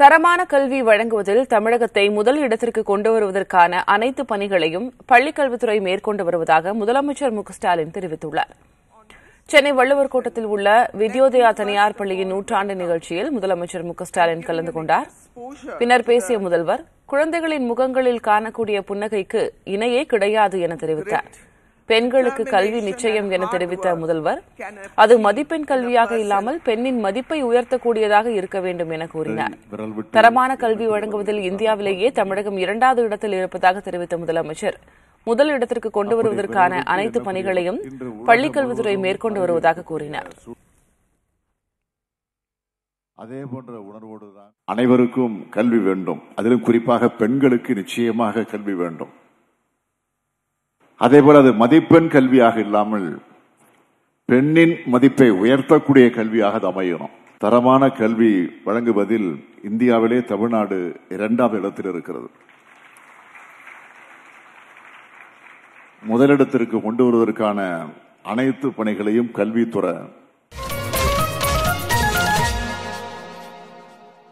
தரமான கல்வி வழங்குவதில் தமிழகத்தை முதல் இடத்திற்கு கொண்டு வருவதற்கான அனைத்து பணிகளையும் பள்ளிக் கல்வித்துறை மேற்கொண்டு வருவதாக முதலமைச்சர் மு க ஸ்டாலின் தெரிவித்துள்ளார் சென்னை வள்ளுவர் கோட்டத்தில் உள்ள வித்யோதயா தனியார் பள்ளியின் நூற்றாண்டு நிகழ்ச்சியில் முதலமைச்சர் மு க ஸ்டாலின் கலந்து கொண்டார் பின்னர் பேசிய முதல்வர் குழந்தைகளின் முகங்களில் காணக்கூடிய புன்னகைக்கு இணையே கிடையாது என தெரிவித்தார் பெண்களுக்கு கல்வி நிச்சயம் என தெரிவித்த முதல்வர் அது மதிப்பெண் கல்வியாக இல்லாமல் பெண்ணின் மதிப்பை உயர்த்தக்கூடியதாக இருக்க வேண்டும் என கூறினார் தரமான கல்வி வழங்குவதில் இந்தியாவிலேயே தமிழகம் இரண்டாவது இடத்தில் இருப்பதாக தெரிவித்த முதலமைச்சர் முதல் இடத்திற்கு கொண்டு வருவதற்கான அனைத்து பணிகளையும் பள்ளிக் கல்வித்துறை மேற்கொண்டு வருவதாக கூறினார் அதே போன்ற உணர்வோடு தான் அனைவருக்கும் கல்வி வேண்டும் அதிலும் குறிப்பாக பெண்களுக்கு நிச்சயமாக கல்வி வேண்டும் அதேபோல அது மதிப்பெண் கல்வியாக இல்லாமல் பெண்ணின் மதிப்பை உயர்த்தக்கூடிய கல்வியாக அது அமையணும் தரமான கல்வி வழங்குவதில் இந்தியாவிலே தமிழ்நாடு இரண்டாவது இடத்தில் இருக்கிறது முதலிடத்திற்கு கொண்டு வருவதற்கான அனைத்து பணிகளையும் கல்வித்துறை